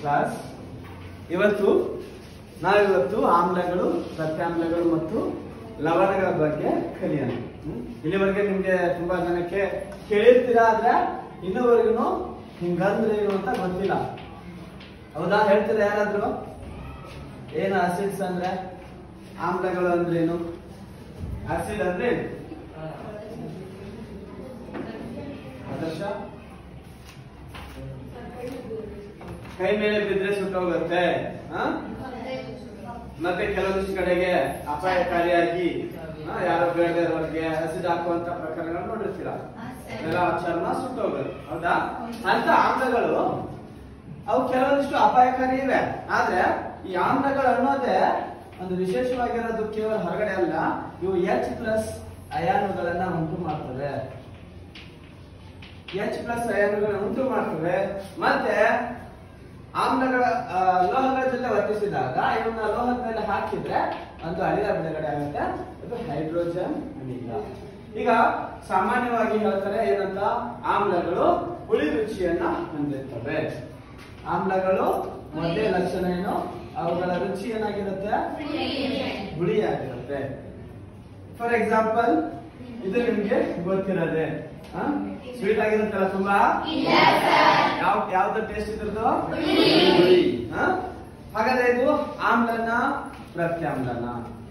Class ಇವತ್ತು ನಾವಿವತ್ತು ಆಮ್ಲಗಳು ಪ್ರತ್ಯಾಮ್ಲಗಳು ಮತ್ತು ಲವಣಗಳ ಬಗ್ಗೆ ಕಲಿಯೋಣ ಹ್ಮ್? ಇಲ್ಲಿವರೆಗೆ ನಿಮ್ಗೆ ತುಂಬಾ ಜನಕ್ಕೆ ಕೇಳಿರ್ತೀರಾ ಆದ್ರೆ ಇನ್ನೂವರೆಗೂ ಹಿಂಗಂದ್ರೆ ಏನು ಅಂತ ಗೊತ್ತಿಲ್ಲ ಹೌದಾ ಹೇಳ್ತೀರಾ ಯಾರಾದ್ರು ಏನು ಆಸಿಡ್ಸ್ ಅಂದ್ರೆ ಆಮ್ಲಗಳು ಅಂದ್ರೆ ಏನು ಆಸಿಡ್ ಅಂದ್ರೆ ಏನು? ಆದರ್ಶ ಕೈ ಮೇಲೆ ಬಿದ್ರೆ ಸುಟ್ಟೋಗುತ್ತೆ ಆ? ಮತ್ತೆ ಕೆಲವೊಂದಿಷ್ಟು ಕಡೆಗೆ ಅಪಾಯಕಾರಿಯಾಗಿ ಆ, ಯಾರೋ ಬೇಡದೇ ಇರೋರಿಗೆ ಆಸಿಡ್ ಹಾಕುವಂತ ಪ್ರಕರಣಗಳು ನೋಡಿರ್ತೀರ ಎಲ್ಲ ಚರ್ಮ ಸುಟ್ಟೋಗೋದು ಹೌದಾ ಅಂತ ಆಮ್ಲಗಳು ಅವು ಕೆಲವೊಂದಿಷ್ಟು ಅಪಾಯಕಾರಿ ಇವೆ ಆದ್ರೆ ಈ ಆಮ್ಲಗಳು ಅನ್ನೋದೇ ಒಂದು ವಿಶೇಷವಾಗಿರೋದು ಕೇವಲ ಹೊರಗಡೆ ಅಲ್ಲ ಇವು ಎಚ್ ಪ್ಲಸ್ ಅಯಾನುಗಳನ್ನ ಉಂಟು ಮಾಡ್ತವೆ ಎಚ್ ಪ್ಲಸ್ ಅಯಾನುಗಳನ್ನ ಉಂಟು ಮಾಡ್ತವೆ ಮತ್ತೆ ಆಮ್ಲಗಳ ಆ, ಲೋಹಗಳ ಜೊತೆ ವರ್ತಿಸಿದಾಗ ಇವನ್ನ ಲೋಹದ ಮೇಲೆ ಹಾಕಿದ್ರೆ ಒಂದು ಅನಿಲ ಬಿಡುಗಡೆ ಆಗುತ್ತೆ ಅದು ಹೈಡ್ರೋಜನ್ ಅನಿಲ ಈಗ ಸಾಮಾನ್ಯವಾಗಿ ಹೇಳ್ತಾರೆ ಏನಂತ ಆಮ್ಲಗಳು ಹುಳಿ ರುಚಿಯನ್ನ ಹೊಂದಿರ್ತವೆ ಆಮ್ಲಗಳು ಮೊದಲೇ ಲಕ್ಷಣ ಏನು ಅವುಗಳ ರುಚಿ ಏನಾಗಿರುತ್ತೆ ಹುಳಿಯಾಗಿರುತ್ತೆ ಫಾರ್ ಎಕ್ಸಾಂಪಲ್ ಇದು ನಿಮ್ಗೆ ಗೊತ್ತಿರೋದೆ ಸ್ವೀಟ್ ಆಗಿರುತ್ತಲ್ಲ ತುಂಬಾ ಯಾವ ಯಾವ್ದು ಟೇಸ್ಟ್ ಇದ್ರದ್ದು ಹುಳಿ ಹ? ಹಾಗಾದ್ರೆ ಇದು ಆಮ್ಲನ ಪ್ರತ್ಯಾಮ್ಲನ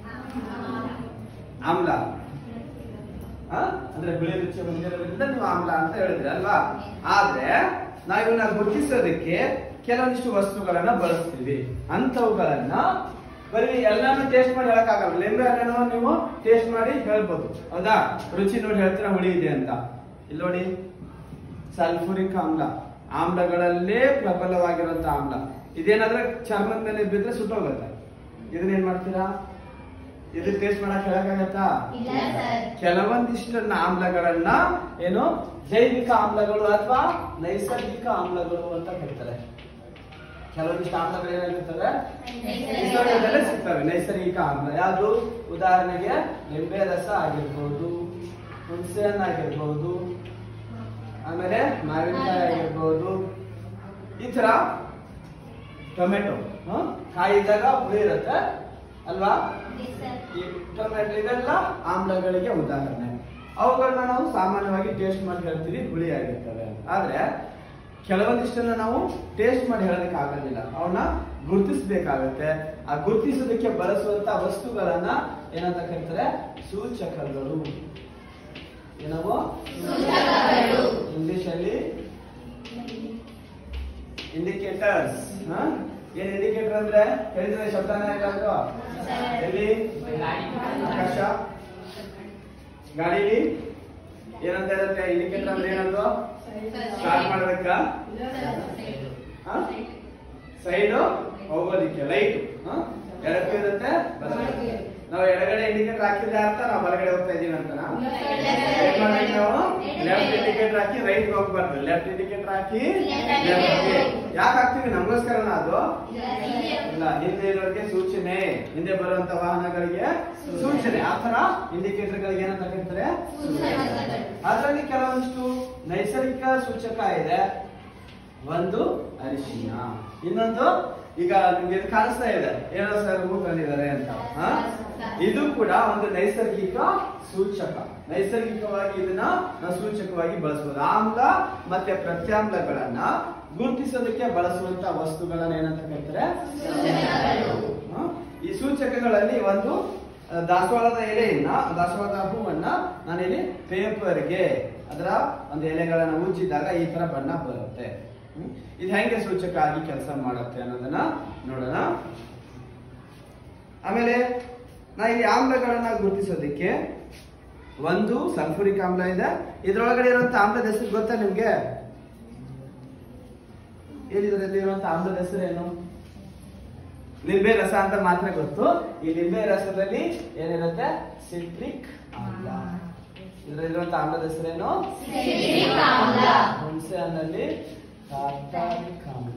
ಆಮ್ಲ ಹ? ಅಂದ್ರೆ ಬಿಳಿ ರುಚಿ ಹೊಂದಿರೋದ್ರಿಂದ ನೀವು ಆಮ್ಲ ಅಂತ ಹೇಳಿದ್ರಿ ಅಲ್ವಾ ಆದ್ರೆ ನಾವು ಇವನ್ನ ಗುರುತಿಸೋದಕ್ಕೆ ಕೆಲವೊಂದಿಷ್ಟು ವಸ್ತುಗಳನ್ನ ಬಳಸ್ತೀವಿ ಅಂತವುಗಳನ್ನ ಬರೀ ಎಲ್ಲಾನು ಟೇಸ್ಟ್ ಮಾಡಿ ಹೇಳಕ್ಕಾಗಲ್ಲ ಲಿಂಬೆ ಹಣ್ಣನ್ನು ನೀವು ಟೇಸ್ಟ್ ಮಾಡಿ ಹೇಳ್ಬೋದು ಹೌದಾ ರುಚಿ ನೋಡಿ ಹೇಳ್ತೀರಾ ಹುಳಿ ಇದೆ ಅಂತ ಇಲ್ಲಿ ನೋಡಿ ಸಲ್ಫುರಿಕ್ ಆಮ್ಲ ಆಮ್ಲಗಳಲ್ಲೇ ಪ್ರಬಲವಾಗಿರುವಂತ ಆಮ್ಲ ಇದೇನಾದ್ರೆ ಚರ್ಮದ ಮೇಲೆ ಬಿದ್ರೆ ಸುಟ್ಟೋಗುತ್ತೆ ಇದನ್ನೇನ್ ಮಾಡ್ತೀರಾ ಇದು ಟೇಸ್ಟ್ ಮಾಡಕ್ ಹೇಳಕ್ಕಾಗತ್ತಾ ಇಲ್ಲ ಸರ್. ಕೆಲವೊಂದಿಷ್ಟು ಆಮ್ಲಗಳನ್ನ ಏನು ಜೈವಿಕ ಆಮ್ಲಗಳು ಅಥವಾ ನೈಸರ್ಗಿಕ ಆಮ್ಲಗಳು ಅಂತ ಕರೀತಾರೆ ಕೆಲವೊಂದಿಷ್ಟು ಆಮ್ಲಗಳು ಏನಾಗಿರ್ತವೆ ನಿಸರ್ಗದಲ್ಲೇ ಸಿಗ್ತವೆ ನೈಸರ್ಗಿಕ ಆಮ್ಲ ಯಾವುದು ಉದಾಹರಣೆಗೆ ನಿಂಬೆ ರಸ ಆಗಿರ್ಬೋದು ಹುಣಸೆ ಹಣ್ಣು ಆಗಿರ್ಬೋದು ಆಮೇಲೆ ಮಾವಿನಕಾಯಿ ಆಗಿರ್ಬೋದು ಈ ತರ ಟೊಮೆಟೊ ಹ್ಮ್? ಕಾಯಿ ಇದ್ದಾಗ ಹುಳಿ ಇರುತ್ತೆ ಅಲ್ವಾ ಈ ಟೊಮೆಟೊ ಇದೆಲ್ಲ ಆಮ್ಲಗಳಿಗೆ ಉದಾಹರಣೆ ಅವುಗಳನ್ನ ನಾವು ಸಾಮಾನ್ಯವಾಗಿ ಟೇಸ್ಟ್ ಮಾಡಿ ಹೇಳ್ತೀವಿ ಹುಳಿ ಆಗಿರ್ತವೆ ಆದ್ರೆ ಕೆಲವೊಂದಿಷ್ಟನ್ನ ನಾವು ಟೇಸ್ಟ್ ಮಾಡಿ ಹೇಳೋದಕ್ಕೆ ಆಗೋದಿಲ್ಲ ಅವನ್ನ ಗುರುತಿಸಬೇಕಾಗತ್ತೆ ಆ ಗುರುತಿಸೋದಕ್ಕೆ ಬಳಸುವಂತ ವಸ್ತುಗಳನ್ನ ಏನಂತ ಕರೀತಾರೆ ಸೂಚಕಗಳು ಏನವು ಇಂಗ್ಲಿಷ್ ಅಲ್ಲಿ ಇಂಡಿಕೇಟರ್ಸ್ ಏನ್ ಇಂಡಿಕೇಟರ್ ಅಂದ್ರೆ ಹೇಳಿದ್ರೆ ಶಬ್ದನ ಏನಾದ್ರು ಎಲ್ಲಿ ಆಕಾಶ ಗಾಡಿಲಿ ಏನಂತ ಇರುತ್ತೆ ಇಂಡಿಕೇಟರ್ ಅಂದ್ರೆ ಏನಂದ್ರು ಸ್ಟಾರ್ಟ್ ಮಾಡ್ಬೇಕಾ ಸೈಡ್ ಹೋಗೋದಿಕ್ಕೆ ಲೈಟ್ ಎಡಕ್ಕೂ ಇರುತ್ತೆ ಬಲಗಡೆ ನಾವು ಎಡಗಡೆ ಇಂಡಿಕೇಟರ್ ಹಾಕಿದ್ರೆ ಅರ್ಥ ನಾವು ಬಲಗಡೆ ಹೋಗ್ತಾ ಇದೀವಿ ಅಂತ ಏನ್ ಮಾಡ್ಬೇಕು ನಾವು ಲೆಫ್ಟ್ ಇಂಡಿಕೇಟರ್ ಹಾಕಿ ರೈಟ್ ಹೋಗ್ಬಾರ್ದು ಲೆಫ್ಟ್ ಇಂಡಿಕೇಟರ್ ಹಾಕಿ left ಗೆ. ಯಾಕೆ ಹಾಕ್ತೀವಿ ನಮಗೋಸ್ಕರನ ಅದು ಇಲ್ಲ ಹಿಂದೆ ಇರೋರಿಗೆ ಸೂಚನೆ ಹಿಂದೆ ಬರುವಂತ ವಾಹನಗಳಿಗೆ ಸೂಚನೆ ಆ ತರ ಇಂಡಿಕೇಟರ್ ಗಳಿಗೆ ಏನಂತ ಕರೀತಾರೆ ಅದರಲ್ಲಿ ಕೆಲವೊಂದಿಷ್ಟು ನೈಸರ್ಗಿಕ ಸೂಚಕ ಇದೆ ಒಂದು ಅರಿಶಿನ ಇನ್ನೊಂದು ಈಗ ನಿಮ್ಗೆ ಇದು ಕಾಣಿಸ್ತಾ ಇದೆ ಏನೋ ಸರ್ ಹೂ ತಂದಿದ್ದಾರೆ ಅಂತ ಹ? ಇದು ಕೂಡ ಒಂದು ನೈಸರ್ಗಿಕ ಸೂಚಕ ನೈಸರ್ಗಿಕವಾಗಿ ಇದನ್ನ ನಾವು ಸೂಚಕವಾಗಿ ಬಳಸಬಹುದು ಆಮ್ಲ ಮತ್ತೆ ಪ್ರತ್ಯಾಮ್ಲಗಳನ್ನ ಗುರುತಿಸೋದಕ್ಕೆ ಬಳಸುವಂತ ವಸ್ತುಗಳನ್ನ ಏನಂತ ಕರೀತಾರೆ ಹ? ಈ ಸೂಚಕಗಳಲ್ಲಿ ಒಂದು ಆ, ದಾಸವಾಳದ ಎಲೆಯನ್ನ ದಾಸವಾಳದ ಹೂವನ್ನ ನಾನಿಲ್ಲಿ ಪೇಪರ್ಗೆ ಅದರ ಒಂದು ಎಲೆಗಳನ್ನ ಉಜ್ಜಿದಾಗ ಈ ತರ ಬಣ್ಣ ಬರುತ್ತೆ ಹ್ಮ್? ಇದು ಹೆಂಗೆ ಸೂಚಕ ಆಗಿ ಕೆಲಸ ಮಾಡುತ್ತೆ ಅನ್ನೋದನ್ನ ನೋಡೋಣ ಆಮೇಲೆ ನಾ ಇಲ್ಲಿ ಆಮ್ಲಗಳನ್ನ ಗುರುತಿಸೋದಕ್ಕೆ ಒಂದು ಸಲ್ಫುರಿಕ್ ಆಮ್ಲ ಇದೆ ಇದ್ರೊಳಗಡೆ ಇರುವಂತ ಆಮ್ಲದ ಹೆಸರು ಗೊತ್ತಾ ನಿಮ್ಗೆ ಏನಿದ್ರಲ್ಲಿ ಇರುವಂತ ಆಮ್ಲದ ಹೆಸರೇನು ಲಿಂಬೆ ರಸ ಅಂತ ಮಾತ್ರ ಗೊತ್ತು ಈ ಲಿಂಬೆ ರಸದಲ್ಲಿ ಏನಿರುತ್ತೆ ಸಿಟ್ರಿಕ್ ಆಮ್ಲ ಇದರಲ್ಲಿರುವಂತ ಆಮ್ಲದ ಹೆಸರೇನು ಸಿಟ್ರಿಕ್ ಆಮ್ಲ. ಹುಣಸೆ ಹಣ್ಣಲ್ಲಿ ಟಾರ್ಟಾರಿಕ್ ಆಮ್ಲ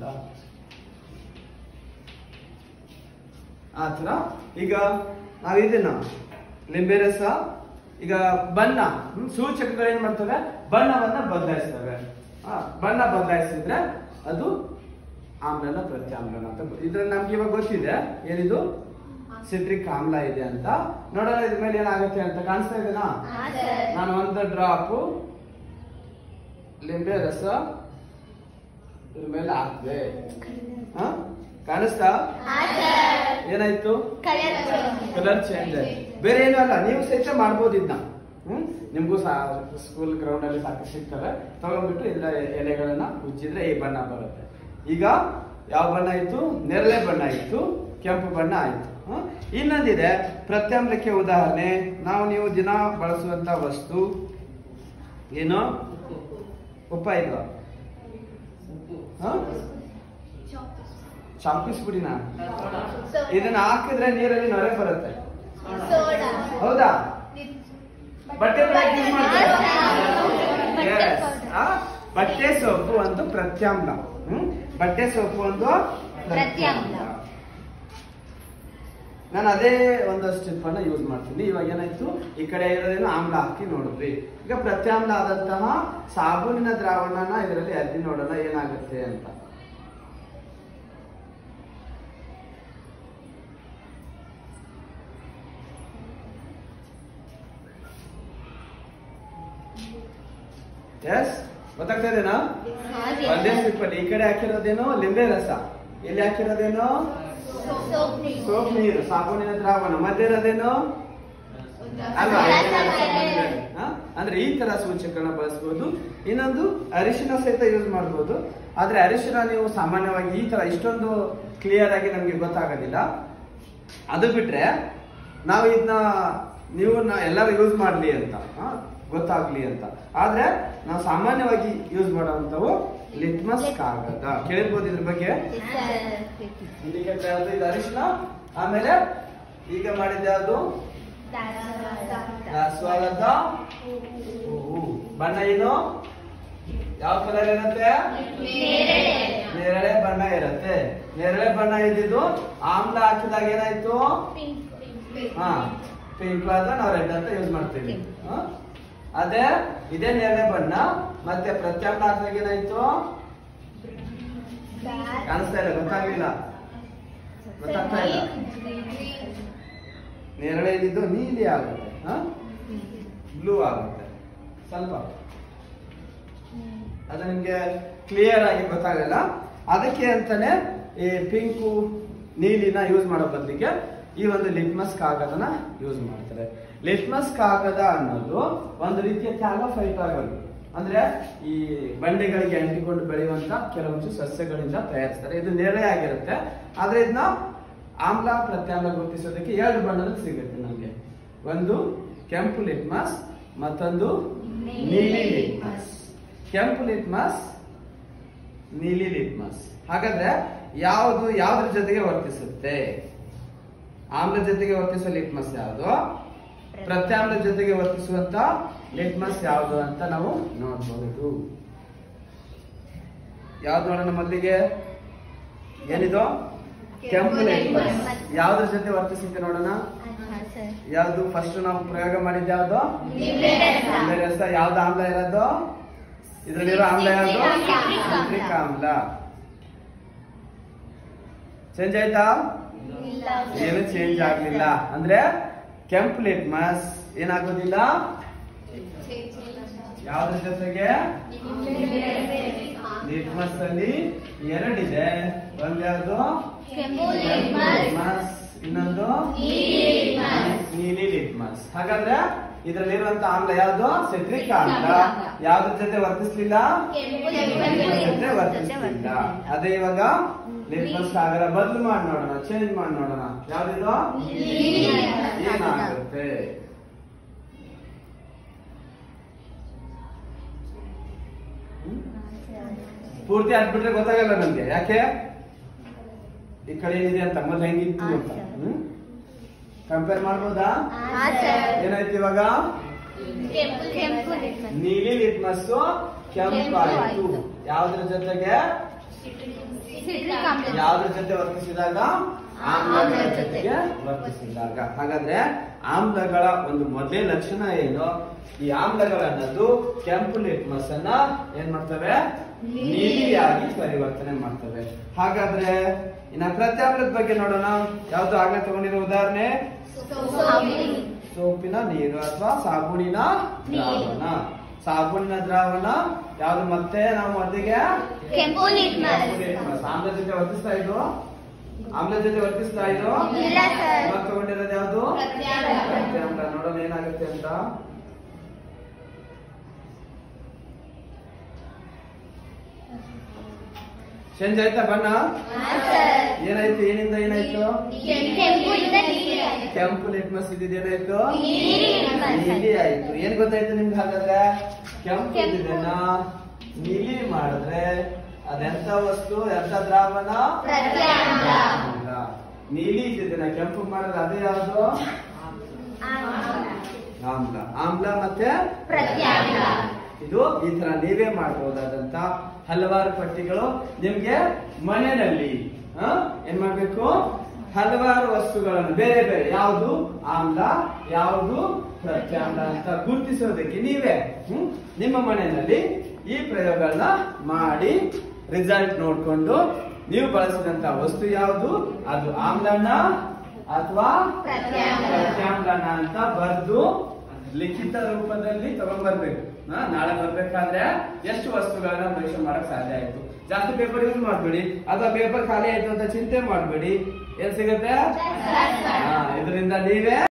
ಆತರ ಈಗ ನಾವು ಇದನ್ನ ಲಿಂಬೆ ರಸ ಈಗ ಬಣ್ಣ ಹ್ಮ್, ಸೂಚಕಗಳು ಏನ್ ಮಾಡ್ತವೆ ಬಣ್ಣವನ್ನ ಬದಲಾಯಿಸ್ತವೆ ಆ, ಬಣ್ಣ ಬದಲಾಯಿಸಿದ್ರೆ ಅದು ಆಮ್ಲನ ಪ್ರತ್ಯಾಮ್ಲನ ಅಂತ ಇದ್ರಲ್ಲಿ ನಮ್ಗೆ ಇವಾಗ ಗೊತ್ತಿದೆ ಏನಿದು ಸಿಟ್ರಿಕ್ ಆಮ್ಲ ಇದೆ ಅಂತ ನೋಡೋಣ ಇದ್ರ ಮೇಲೆ ಏನಾಗುತ್ತೆ ಅಂತ ಕಾಣಿಸ್ತಾ ಇದೆನಾ ಹಾ ಸರ್ ನಾನು ಒಂದು ಡ್ರಾಪ್ ಲಿಂಬೆ ರಸ ಇದ್ರ ಮೇಲೆ ಹಾಕ್ದೆ ಹ? ಕಾಣಿಸ್ತಾ ಹಾ ಸರ್ ಏನಾಯ್ತು ಕಲರ್ ಕಲರ್ ಚೇಂಜ್ ಆಯ್ತು ಬೇರೆ ಏನೂ ಅಲ್ಲ ನೀವು ಸಹಿತ ಮಾಡ್ಬೋದು ಇದನ್ನ ಹ್ಮ್ ನಿಮ್ಗೂ ಸ್ಕೂಲ್ ಗ್ರೌಂಡ್ ಅಲ್ಲಿ ಸಾಕಷ್ಟು ಸಿಗ್ತವೆ ತಗೊಂಡ್ಬಿಟ್ಟು ಇದರ ಎಲೆಗಳನ್ನ ಉಜ್ಜಿದ್ರೆ ಈ ಬಣ್ಣ ಬರುತ್ತೆ ಈಗ ಯಾವ ಬಣ್ಣ ಇತ್ತು ನೇರಳೆ ಬಣ್ಣ ಇತ್ತು ಕೆಂಪು ಬಣ್ಣ ಆಯ್ತು ಹ್ಮ್? ಇನ್ನೊಂದಿದೆ ಪ್ರತ್ಯಾಮ್ಲಕ್ಕೆ ಉದಾಹರಣೆ ನಾವು ನೀವು ದಿನ ಬಳಸುವಂತ ವಸ್ತು ಏನು ಉಪ್ಪ ಇಲ್ವಾ ಹ? ಚಾಪಿಸ್ ಪುಡಿನ ಇದನ್ನ ಹಾಕಿದ್ರೆ ನೀರಲ್ಲಿ ನೊರೆ ಬರುತ್ತೆ ಸೋಡಾ ಹೌದಾ ಬಟ್ಟೆ ಪ್ರಾಕ್ಟೀಸ್ ಮಾಡ್ತಾರೆ ಬಟ್ಟೆ Yes. powder. ಆ, ಬಟ್ಟೆ ಸೋಪು ಒಂದು ಪ್ರತ್ಯಾಮ್ಲ ಹ್ಮ್? ಬಟ್ಟೆ ಸೋಪು ಒಂದು ಪ್ರತ್ಯಾಮ್ಲ. ನಾನು ಅದೇ ಒಂದು ಸ್ಟೆಪ್ ಅನ್ನ ಯೂಸ್ ಮಾಡ್ತೀನಿ ಇವಾಗ ಏನಾಯ್ತು ಈ ಕಡೆ ಇರೋದೇನು ಆಮ್ಲ ಹಾಕಿ ನೋಡಿದ್ವಿ ಈಗ ಪ್ರತ್ಯಾಮ್ಲ ಆದಂತಹ ಸಾಬೂನಿನ ದ್ರಾವಣನ ಇದರಲ್ಲಿ ಅದ್ದಿ ನೋಡೋಣ ಏನಾಗುತ್ತೆ ಅಂತ ಎಸ್ ಗೊತ್ತಾಗ್ತಾ ಇದೆನಾ ಒಂದೇ ಸ್ಲಿಪ್ ಅಲ್ಲಿ ಈ ಕಡೆ ಹಾಕಿರೋದೇನು ಲಿಂಬೆ ರಸ ಇಲ್ಲಿ ಹಾಕಿರೋದೇನು ಸೋಪ್ ನೀರು ಸೋಪ್ ನೀರು ಸಾಬೂನಿನ ದ್ರಾವಣ ಮಧ್ಯೆ ಇರೋದೇನು ಅಲ್ವಾ ಹ? ಅಂದ್ರೆ ಈ ತರ ಸೂಚಕಗಳನ್ನ ಬಳಸ್ಬೋದು ಇನ್ನೊಂದು ಅರಿಶಿನ ಸಹಿತ ಯೂಸ್ ಮಾಡ್ಬೋದು ಆದ್ರೆ ಅರಿಶಿನ ನೀವು ಸಾಮಾನ್ಯವಾಗಿ ಈ ತರ ಇಷ್ಟೊಂದು ಕ್ಲಿಯರ್ ಆಗಿ ನಮ್ಗೆ ಗೊತ್ತಾಗೋದಿಲ್ಲ ಅದು ಬಿಟ್ರೆ ನಾವು ಇದನ್ನ ನೀವು ನಾ- ಎಲ್ಲರೂ ಯೂಸ್ ಮಾಡ್ಲಿ ಅಂತ ಹ? ಗೊತ್ತಾಗ್ಲಿ ಅಂತ ಆದ್ರೆ ನಾವು ಸಾಮಾನ್ಯವಾಗಿ ಯೂಸ್ ಮಾಡುವಂತವು ಲಿಟ್ಮಸ್ ಕಾಗದ ಕೇಳಿರ್ಬೋದು ಇದ್ರ ಬಗ್ಗೆ ಇಂಡಿಕೇಟರ್ ಯಾವುದು ಇದು ಅರಿಶಿನ ಆಮೇಲೆ ಈಗ ಮಾಡಿದ ಯಾವುದು ದಾಸವಾಳದ ಹೂವು ಬಣ್ಣ ಏನು ಯಾವ ಕಲರ್ ಇರುತ್ತೆ ನೇರಳೆ ಬಣ್ಣ ಇರುತ್ತೆ ನೇರಳೆ ಬಣ್ಣ ಇದ್ದಿದ್ದು ಆಮ್ಲ ಹಾಕಿದಾಗ ಏನಾಯ್ತು ಹಾ ಪಿಂಕ್ ಆದ್ರೆ ನಾವು ರೆಡ್ ಅಂತ ಯೂಸ್ ಮಾಡ್ತೀವಿ ಹ? ಅದೇ ಇದೇ ನೇರಳೆ ಬಣ್ಣ ಮತ್ತೆ ಪ್ರತ್ಯಾಮ್ಲ ಹಾಕಿದಾಗ ಏನಾಯ್ತು ಕಾಣಿಸ್ತಾ ಇಲ್ಲ ಗೊತ್ತಾಗ್ಲಿಲ್ಲ ಗೊತ್ತಾಗ್ತಾ ಇಲ್ಲ ನೇರಳೆ ಇದ್ದಿದ್ದು ನೀಲಿ ಆಗುತ್ತೆ ಬ್ಲೂ ಆಗುತ್ತೆ ಸ್ವಲ್ಪ ಅದು ನಿಮ್ಗೆ ಕ್ಲಿಯರ್ ಆಗಿ ಗೊತ್ತಾಗಲ್ಲ ಅದಕ್ಕೆ ಅಂತಾನೆ ಈ ಪಿಂಕು ನೀಲಿನ ಯೂಸ್ ಮಾಡೋ ಬದಲಿಗೆ ಈ ಒಂದು ಲಿಟ್ಮಸ್ ಕಾಗದನ ಯೂಸ್ ಮಾಡ್ತಾರೆ ಲಿಟ್ಮಸ್ ಕಾಗದ ಅನ್ನೋದು ಒಂದು ರೀತಿಯ ಕ್ಯಾಲೋಫೈಟರ್ಗಳು ಅಂದ್ರೆ ಈ ಬಂಡೆಗಳಿಗೆ ಅಂಟಿಕೊಂಡು ಬೆಳೆಯುವಂತ ಕೆಲವೊಂದು ಸಸ್ಯಗಳಿಂದ ತಯಾರಿಸ್ತಾರೆ ಇದು ನೇರಳೆ ಆಗಿರುತ್ತೆ ಆದ್ರೆ ಇದನ್ನ ಆಮ್ಲ ಪ್ರತ್ಯಾಮ್ಲ ಗುರುತಿಸೋದಕ್ಕೆ ಎರಡು ಬಣ್ಣದಲ್ಲಿ ಸಿಗುತ್ತೆ ನಮಗೆ ಒಂದು ಕೆಂಪು ಲಿಟ್ಮಸ್ ಮತ್ತೊಂದು ನೀಲಿ ಲಿಟ್ಮಸ್ ಕೆಂಪು ಲಿಟ್ಮಸ್ ನೀಲಿ ಲಿಟ್ಮಸ್ ಹಾಗಾದ್ರೆ ಯಾವುದು ಯಾವ್ದ್ರ ಜೊತೆಗೆ ವರ್ತಿಸುತ್ತೆ ಆಮ್ಲ ಜೊತೆಗೆ ವರ್ತಿಸುವ ಲಿಟ್ಮಸ್ ಯಾವುದು ಪ್ರತ್ಯಾಮ್ಲ ಜೊತೆಗೆ ವರ್ತಿಸುವಂತ ಲಿಟ್ಮಸ್ ಯಾವುದು ಅಂತ ನಾವು ನೋಡಬಹುದು ಯಾವ್ದು ನೋಡೋಣ ಮೊದಲಿಗೆ ಏನಿದು ಕೆಂಪು ಲಿಟ್ಮಸ್ ಯಾವ್ದ್ರ ಜೊತೆ ವರ್ತಿಸುತ್ತೆ ನೋಡೋಣ ಯಾವ್ದು ಫಸ್ಟ್ ನಾವು ಪ್ರಯೋಗ ಮಾಡಿದ್ದು ಯಾವ್ದು ನಿಂಬೆ ರಸ. ನಿಂಬೆ ರಸ ಯಾವ್ದು ಆಮ್ಲ ಇರೋದು ಇದ್ರಲ್ಲಿರೋ ಆಮ್ಲ ಯಾವ್ದು ಸಿಟ್ರಿಕ್ ಆಮ್ಲ. ಸಿಟ್ರಿಕ್ ಆಮ್ಲ ಚೇಂಜ್ ಆಯ್ತಾ ಏನು ಚೇಂಜ್ ಆಗ್ಲಿಲ್ಲ ಅಂದ್ರೆ ಕೆಂಪು ಲಿಟ್ಮಸ್ ಏನಾಗೋದಿಲ್ಲ ಯಾವ್ದ್ರ ಜೊತೆಗೆ ಲಿಟ್ಮಸ್ ಅಲ್ಲಿ ಎರಡಿದೆ ಒಂದ್ ಯಾವ್ದು ಕೆಂಪು ಕೆಂಪು ಲಿಟ್ಮಸ್. ಲಿಟ್ಮಸ್ ಇನ್ನೊಂದು ನೀಲಿ ಲಿಟ್ಮಸ್. ನೀಲಿ ಲಿಟ್ಮಸ್ ಹಾಗಾದ್ರೆ ಇದ್ರಲ್ಲಿರುವಂತ ಆಮ್ಲ ಯಾವ್ದು ಸಿಟ್ರಿಕ್ ಆಮ್ಲ ಯಾವ್ದ್ರ ಜೊತೆ ವರ್ತಿಸ್ಲಿಲ್ಲ ಕೆಂಪು ಲಿಟ್ಮಸ್ ಜೊತೆ ಲಿಟ್ಮಸ್. ವರ್ತಿಸ್ಲಿಲ್ಲ ಅದೇ ಇವಾಗ ಲಿಟ್ಮಸ್ ಕಾಗದ ಬದಲು ಮಾಡಿ ನೋಡೋಣ ಚೇಂಜ್ ಮಾಡಿ ನೋಡೋಣ ಯಾವ್ದಿದು ನೀಲಿ ಲಿಟ್ಮಸ್. ಏನಾಗುತ್ತೆ ಹ್ಮ್? ಪೂರ್ತಿ ಹಾಕ್ಬಿಟ್ರೆ ಗೊತ್ತಾಗಲ್ಲ ನಮ್ಗೆ ಯಾಕೆ ಈ ಕಡೆ ಏನಿದೆ ಅಂತ ಮೊದ್ಲು ಹೆಂಗಿತ್ತು ಅಂತ ಕಂಪೇರ್ ಮಾಡ್ಬೋದಾ ಹಾ ಸರ್. ಏನಾಯ್ತು ಇವಾಗ ಕೆಂಪು ಕೆಂಪು ಲಿಟ್ಮಸ್. ನೀಲಿ ಲಿಟ್ಮಸ್ ಕೆಂಪು ಕೆಂಪು ಆಯ್ತು ಆಯ್ತು. ಯಾವ್ದ್ರ ಜೊತೆಗೆ ಸಿಟ್ರಿಕ್ ಆಮ್ಲ. ಯಾವ್ದ್ರ ಜೊತೆ ವರ್ತಿಸಿದಾಗ ಆಮ್ಲಗಳ ಆಮ್ಲಗಳ ಜೊತೆಗೆ ಜೊತೆ. ವರ್ತಿಸಿದಾಗ ಹಾಗಾದ್ರೆ ಆಮ್ಲಗಳ ಒಂದು ಮೊದಲೇ ಲಕ್ಷಣ ಏನು ಈ ಆಮ್ಲಗಳನ್ನದು ಕೆಂಪು ಲಿಟ್ಮಸ್ ಅನ್ನ ಏನ್ ಮಾಡ್ತವೆ ನೀಲಿಯಾಗಿ ಪರಿವರ್ತನೆ ಮಾಡ್ತವೆ ಹಾಗಾದ್ರೆ ಇನ್ನ ಪ್ರತ್ಯಾಮ್ಲದ ಬಗ್ಗೆ ನೋಡೋಣ ಯಾವ್ದು ಆಗ್ಲೇ ತಗೊಂಡಿರೋ ಉದಾಹರಣೆ ಸೋಪಿನ ನೀರು ಅಥವಾ ಸಾಬೂನಿನ ದ್ರಾವಣ ಸಾಬೂನಿನ ದ್ರಾವಣ ಯಾವ್ದು ಮತ್ತೆ ನಾವು ಅದಕ್ಕೆ ಕೆಂಪು ಲಿಟ್ಮಸ್ ಆಮ್ಲ ಜೊತೆ ವರ್ತಿಸ್ತಾ ಇದ್ದು ಆಮ್ಲ ಜೊತೆ ವರ್ತಿಸ್ತಾ ಇದ್ದು ಇಲ್ಲ ಸರ್ ಇವಾಗ ತಗೊಂಡಿರೋದು ಯಾವ್ದು ಪ್ರತ್ಯಾಮ್ಲ ನೋಡೋಣ ಏನಾಗುತ್ತೆ ಅಂತ ಚೇಂಜ್ ಆಯ್ತಾ ಬಣ್ಣ ಸರ್ ಏನಾಯ್ತು ಏನಿಂದ ಏನಾಯ್ತು ಕೆಂಪು ಇಂದ ನೀಲಿ ಆಯ್ತು. ಕೆಂಪು ಲಿಟ್ಮಸ್ ಇದ್ದಿದ್ದು ಏನಾಯ್ತು ನೀಲಿ ಲಿಟ್ಮಸ್ ನೀಲಿ ಆಯ್ತು ಏನ್ ಗೊತ್ತಾಯ್ತು ನಿಮ್ಗೆ ಹಾಗಾದ್ರೆ ಕೆಂಪು ಕೆಂಪು. ಇದ್ದಿದ್ದನ್ನ ನೀಲಿ ಮಾಡಿದ್ರೆ ಅದೆಂತ ವಸ್ತು ಎಂತ ದ್ರಾವಣ ಪ್ರತ್ಯಾಮ್ಲ. ಆಮ್ಲ. ನೀಲಿ ಇದ್ದಿದ್ದನ್ನ ಕೆಂಪು ಮಾಡಿದ್ರೆ ಅದೇ ಯಾವುದು ಆಮ್ಲ ಆಮ್ಲ ಮತ್ತೆ ಪ್ರತ್ಯಾಮ್ಲ. ಇದು ಈ ತರ ನೀವೇ ಮಾಡಬಹುದಾದಂತ ಹಲವಾರು ಪಟ್ಟಿಗಳು ನಿಮ್ಗೆ ಮನೆಯಲ್ಲಿ ಆ, ಏನ್ ಮಾಡ್ಬೇಕು ಹಲವಾರು ವಸ್ತುಗಳನ್ನು ಬೇರೆ ಬೇರೆ ಯಾವುದು ಆಮ್ಲ ಯಾವುದು ಪ್ರತ್ಯಾಮ್ಲ ಅಂತ ಗುರುತಿಸೋದಕ್ಕೆ ನೀವೇ ಹ್ಮ್ ನಿಮ್ಮ ಮನೆಯಲ್ಲಿ ಈ ಪ್ರಯೋಗಗಳನ್ನ ಮಾಡಿ ರಿಸಲ್ಟ್ ನೋಡ್ಕೊಂಡು ನೀವು ಬಳಸಿದಂತ ವಸ್ತು ಯಾವುದು ಅದು ಆಮ್ಲನ ಅಥವಾ ಪ್ರತ್ಯಾಮ್ಲ. ಪ್ರತ್ಯಾಮ್ಲನ ಅಂತ ಬರ್ದು ಲಿಖಿತ ರೂಪದಲ್ಲಿ ತಗೊಂಡ್ಬರ್ಬೇಕು ಹಾ, ನಾಳೆ ಬರ್ಬೇಕಾದ್ರೆ ಎಷ್ಟು ವಸ್ತುಗಳನ್ನ ಪರೀಕ್ಷೆ ಮಾಡಕ್ ಸಾಧ್ಯ ಆಯ್ತು ಜಾಸ್ತಿ ಪೇಪರ್ ಯೂಸ್ ಮಾಡ್ಬೇಡಿ ಅಥವಾ ಪೇಪರ್ ಖಾಲಿ ಆಯ್ತು ಅಂತ ಚಿಂತೆ ಮಾಡ್ಬೇಡಿ ಏನ್ ಸಿಗುತ್ತೆ ಸರ್, ಸರ್. ಹಾ, ಇದರಿಂದ ನೀವೇ